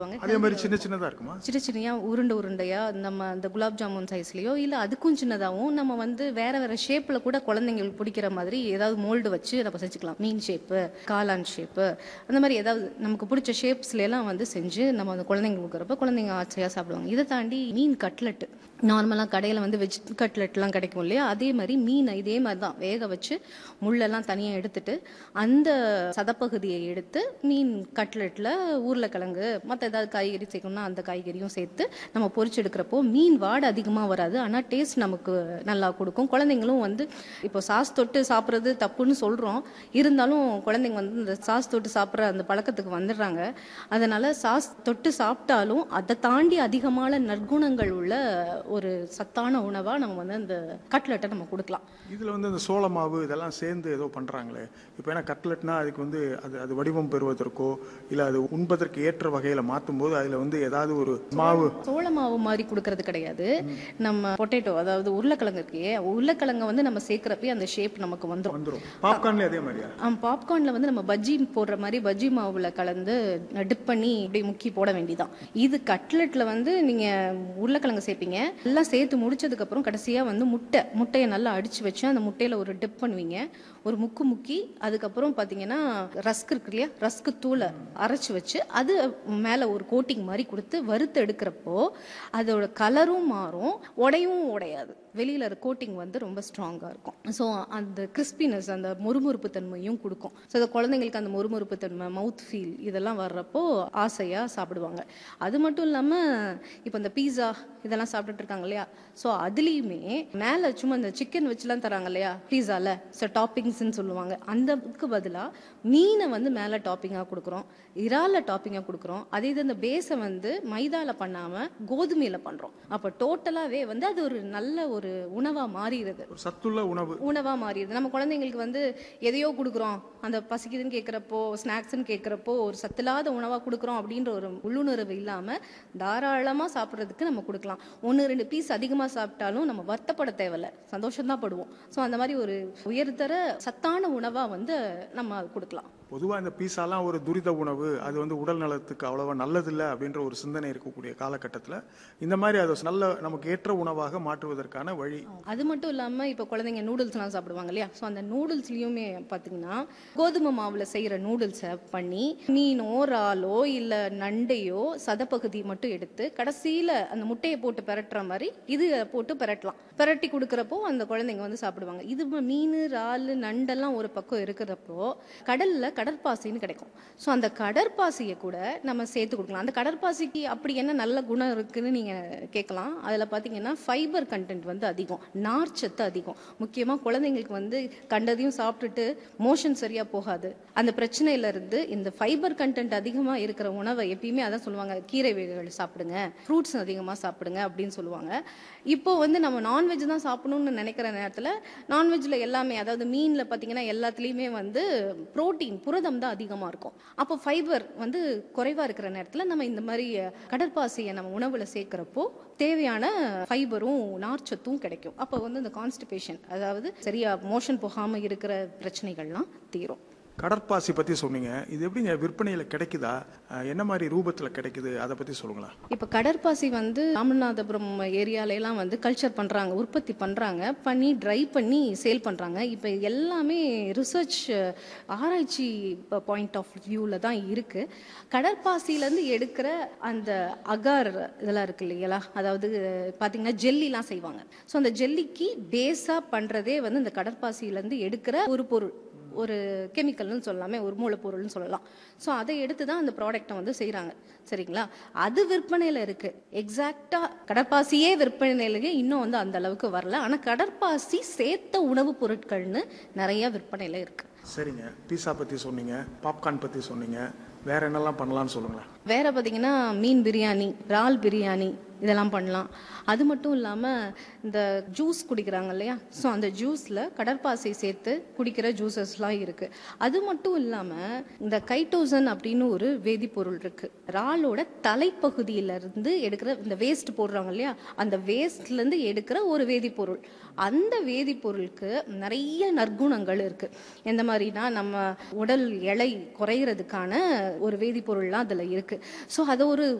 அதே மாதிரி சின்ன சின்னதா இருக்குமா சின்ன சின்னையா உருண்டை உருண்டையா நம்ம அந்த குலாப் ஜாமுன் சைஸ்லயோ இல்ல அதுக்கும் சின்னதாகவும் நம்ம வந்து வேற வேற ஷேப்ல கூட குழந்தைங்களுக்கு பிடிக்கிற மாதிரி ஏதாவது மோல்டு வச்சு நம்ம செஞ்சுக்கலாம் மீன் ஷேப்பு காளான் ஷேப்பு அந்த மாதிரி ஏதாவது நமக்கு பிடிச்ச ஷேப்ஸ்ல எல்லாம் வந்து செஞ்சு நம்ம அந்த குழந்தைங்களுக்கு கொடுக்குறப்ப குழந்தைங்க ஆசையா சாப்பிடுவாங்க இதை தாண்டி மீன் கட்லெட் நார்மலா கடையில வந்து வெஜ் கட்லெட்லாம் கிடைக்கும் இல்லையா அதே மாதிரி மீனை இதே மாதிரி தான் வேக வச்சு முள்ளெல்லாம் தனியா எடுத்துட்டு அந்த சதப்பகுதியை எடுத்து மீன் கட்லெட்ல உருளைக்கிழங்கு மற்ற ஏதாவது காய்கறி சேர்க்கணும்னா அந்த காய்கறியும் சேர்த்து நம்ம பொரிச்சு எடுக்கிறப்போ மீன் வாடை அதிகமாக வராது ஆனால் டேஸ்ட் நமக்கு நல்லா கொடுக்கும் குழந்தைங்களும் வந்து இப்போ சாஸ் தொட்டு சாப்பிட்றது தப்புன்னு சொல்கிறோம் இருந்தாலும் குழந்தைங்க வந்து இந்த சாஸ் தொட்டு சாப்பிட்ற அந்த பழக்கத்துக்கு வந்துடுறாங்க அதனால சாஸ் தொட்டு சாப்பிட்டாலும் அதை தாண்டி அதிகமான நற்குணங்கள் உள்ள ஒரு சத்தான உணவாக நம்ம வந்து அந்த கட்லெட்டை நம்ம கொடுக்கலாம் இதுல வந்து இந்த சோள மாவு இதெல்லாம் சேர்ந்து ஏதோ பண்றாங்களே இப்போ ஏன்னா கட்லெட்னா அதுக்கு வந்து அது அது வடிவம் பெறுவதற்கோ இல்ல அது உண்பதற்கு ஏற்ற வகையில மாற்றும் போது அதுல வந்து ஏதாவது ஒரு மாவு சோள மாவு மாதிரி கொடுக்கறது கிடையாது நம்ம பொட்டேட்டோ அதாவது உருளைக்கிழங்கு இருக்கே உருளைக்கிழங்க வந்து நம்ம சேர்க்கிறப்பே அந்த ஷேப் நமக்கு வந்துடும் வந்துரும் பாப்கார்ன்ல அதே மாதிரியா பாப்கார்ன்ல வந்து நம்ம பஜ்ஜி போடுற மாதிரி பஜ்ஜி மாவுல கலந்து டிப் பண்ணி இப்படி முக்கி போட வேண்டியதான் இது கட்லெட்ல வந்து நீங்க உருளைக்கிழங்கு சேர்ப்பீங்க எல்லாம் சேர்த்து முடிச்சதுக்கு அப்புறம் கடைசியா வந்து முட்டை முட்டையை நல்லா அடிச்சு வச்சு அந்த முட்டையில ஒரு டிப் பண்ணுவீங்க ஒரு முக்கு முக்கி அதுக்கப்புறம் பாத்தீங்கன்னா ரஸ்க் இருக்கு இல்லையா ரஸ்க் தூளை அரைச்சு வச்சு அது மேல ஒரு கோட்டிங் மாதிரி கொடுத்து வறுத்து எடுக்கிறப்போ அதோட கலரும் மாறும் உடையும் உடையாது வெளியில கோட்டிங் வந்து ரொம்ப ஸ்ட்ராங்கா இருக்கும் ஸோ அந்த கிறிஸ்பினஸ் அந்த மொறுமொறுப்பு தன்மையும் கொடுக்கும் ஸோ அந்த குழந்தைங்களுக்கு அந்த மொறுமொறுப்பு தன்மை மவுத் ஃபீல் இதெல்லாம் வர்றப்போ ஆசையா சாப்பிடுவாங்க அது மட்டும் இல்லாம இப்போ இந்த பீஸா இதெல்லாம் சாப்பிட்டுட்டு இருக்காங்க இல்லையா ஸோ அதுலேயுமே மேலே சும்மா இந்த சிக்கன் வச்சுலாம் தராங்க இல்லையா பீஸால ஸோ டாப்பிங்ஸ்ன்னு சொல்லுவாங்க அந்தக்கு பதிலாக மீனை வந்து மேலே டாப்பிங்காக கொடுக்குறோம் இறால டாப்பிங்காக கொடுக்குறோம் அதே இது அந்த பேஸை வந்து மைதால பண்ணாமல் கோதுமையில் பண்ணுறோம் அப்போ டோட்டலாகவே வந்து அது ஒரு நல்ல ஒரு உணவாக மாறிடுது ஒரு சத்துள்ள உணவு உணவா மாறிடுது நம்ம குழந்தைங்களுக்கு வந்து எதையோ கொடுக்குறோம் அந்த பசிக்குதுன்னு கேட்குறப்போ ஸ்நாக்ஸ்ன்னு கேட்குறப்போ ஒரு சத்தில்லாத உணவா கொடுக்குறோம் அப்படின்ற ஒரு உள்ளுணர்வு இல்லாம தாராளமா சாப்பிட்றதுக்கு நம்ம கொடுக்கலாம் ஒன்று ரெண்டு பீஸ் அதிகமா சாப்பிட்டாலும் நம்ம வருத்தப்பட தேவையில்ல சந்தோஷம் தான் படுவோம் ஸோ அந்த மாதிரி ஒரு உயர்தர சத்தான உணவா வந்து நம்ம அது கொடுக்கலாம் பொதுவா இந்த பீஸாலாம் ஒரு துரித உணவு அது வந்து உடல் நலத்துக்கு அவ்வளவா நல்லதில்லை அப்படின்ற ஒரு சிந்தனை இருக்கக்கூடிய காலகட்டத்துல இந்த மாதிரி அதை நல்ல நமக்கு ஏற்ற உணவாக மாற்றுவதற்கான வழி அது மட்டும் இல்லாம இப்போ குழந்தைங்க நூடுல்ஸ்லாம் சாப்பிடுவாங்க இல்லையா ஸோ அந்த நூடுல்ஸ்லயுமே பாத்தீங்கன்னா கோதுமை மாவுல செய்யற நூடுல்ஸை பண்ணி மீனோ இறாலோ இல்ல நண்டையோ சதப்பகுதி மட்டும் எடுத்து கடைசியில அந்த முட்டையை போட்டு பெரட்டுற மாதிரி இது போட்டு பெரட்டலாம் பெரட்டி கொடுக்கறப்போ அந்த குழந்தைங்க வந்து சாப்பிடுவாங்க இது ம- மீன் இறால் நண்டெல்லாம் ஒரு பக்கம் இருக்கிறப்போ கடல்ல கடற்பாசின்னு கிடைக்கும் ஸோ அந்த கடற்பாசியை கூட நம்ம சேர்த்து கொடுக்கலாம் அந்த கடற்பாசிக்கு அப்படி என்ன நல்ல குணம் இருக்குன்னு நீங்க கேட்கலாம் அதுல பாத்தீங்கன்னா ஃபைபர் கண்டென்ட் வந்து அதிகம் நார்ச்சத்து அதிகம் முக்கியமா குழந்தைங்களுக்கு வந்து கண்டதையும் சாப்பிட்டுட்டு மோஷன் சரியா போகாது அந்த பிரச்சனையில இருந்து இந்த ஃபைபர் கண்டென்ட் அதிகமா இருக்கிற உணவை எப்பயுமே அதான் சொல்லுவாங்க கீரை வகைகள் சாப்பிடுங்க ஃப்ரூட்ஸ் அதிகமா சாப்பிடுங்க அப்படின்னு சொல்லுவாங்க இப்போ வந்து நம்ம நான்வெஜ் தான் சாப்பிடணும்னு நினைக்கிற நேரத்துல நான்வெஜ்ல எல்லாமே அதாவது மீன்ல பாத்தீங்கன்னா எல்லாத்துலயுமே வந்து புரோட்டீன் புரதம் தான் அதிகமா இருக்கும் அப்போ ஃபைபர் வந்து குறைவா இருக்கிற நேரத்துல நம்ம இந்த மாதிரி கடற்பாசியை நம்ம உணவுல சேர்க்கிறப்போ தேவையான ஃபைபரும் நார்ச்சத்தும் கிடைக்கும் அப்போ வந்து இந்த கான்ஸ்டிபேஷன் அதாவது சரியா மோஷன் போகாம இருக்கிற பிரச்சனைகள்லாம் தீரும் கடற்பாசி பத்தி சொன்னீங்க இது எப்படிங்க விற்பனையில கிடைக்குதா அஹ் என்ன மாதிரி ரூபத்துல கிடைக்குது அதை பத்தி சொல்லுங்களேன் இப்போ கடற்பாசி வந்து ராமநாதபுரம் ஏரியால எல்லாம் வந்து கல்ச்சர் பண்றாங்க உற்பத்தி பண்றாங்க பண்ணி ட்ரை பண்ணி சேல் பண்றாங்க இப்போ எல்லாமே ரிசர்ச் ஆராய்ச்சி பாயிண்ட் ஆஃப் வியூல தான் இருக்கு கடற்பாசியில இருந்து எடுக்கிற அந்த அகார் இதெல்லாம் இருக்கு இல்லைங்களா அதாவது பாத்தீங்கன்னா ஜெல்லிலாம் செய்வாங்க ஸோ அந்த ஜெல்லிக்கு பேஸா பண்றதே வந்து இந்த கடற்பாசியில இருந்து எடுக்கிற ஒரு பொருள் ஒரு கெமிக்கல்னு சொல்லலாமே ஒரு மூலப்பொருள்னு சொல்லலாம் ஸோ அதை எடுத்து தான் அந்த ப்ராடக்ட்டை வந்து செய்கிறாங்க சரிங்களா அது விற்பனையில் இருக்கு எக்ஸாக்டா கடற்பாசியே விற்பனையிலேயே இன்னும் வந்து அந்த அளவுக்கு வரல ஆனால் கடற்பாசி சேர்த்த உணவுப் பொருட்கள்னு நிறைய விற்பனையில் இருக்கு சரிங்க பீஸா பத்தி சொன்னீங்க பாப்கார்ன் பத்தி சொன்னீங்க வேற என்னெல்லாம் பண்ணலாம்னு சொல்லுங்களேன் வேற பார்த்தீங்கன்னா மீன் பிரியாணி இறால் பிரியாணி இதெல்லாம் பண்ணலாம் அது மட்டும் இல்லாமல் இந்த ஜூஸ் குடிக்கிறாங்க இல்லையா ஸோ அந்த ஜூஸில் கடற்பாசை சேர்த்து குடிக்கிற ஜூசஸ்லாம் இருக்குது அது மட்டும் இல்லாமல் இந்த கைட்டோசன் அப்படின்னு ஒரு வேதிப்பொருள் இருக்குது இறாலோட தலைப்பகுதியிலேருந்து எடுக்கிற இந்த வேஸ்ட் போடுறாங்க இல்லையா அந்த வேஸ்ட்லேருந்து எடுக்கிற ஒரு வேதிப்பொருள் அந்த வேதிப்பொருளுக்கு நிறைய நற்குணங்கள் இருக்குது எந்த மாதிரினா நம்ம உடல் எடை குறையிறதுக்கான ஒரு வேதிப்பொருள்லாம் அதில் இருக்குது ஸோ அதை ஒரு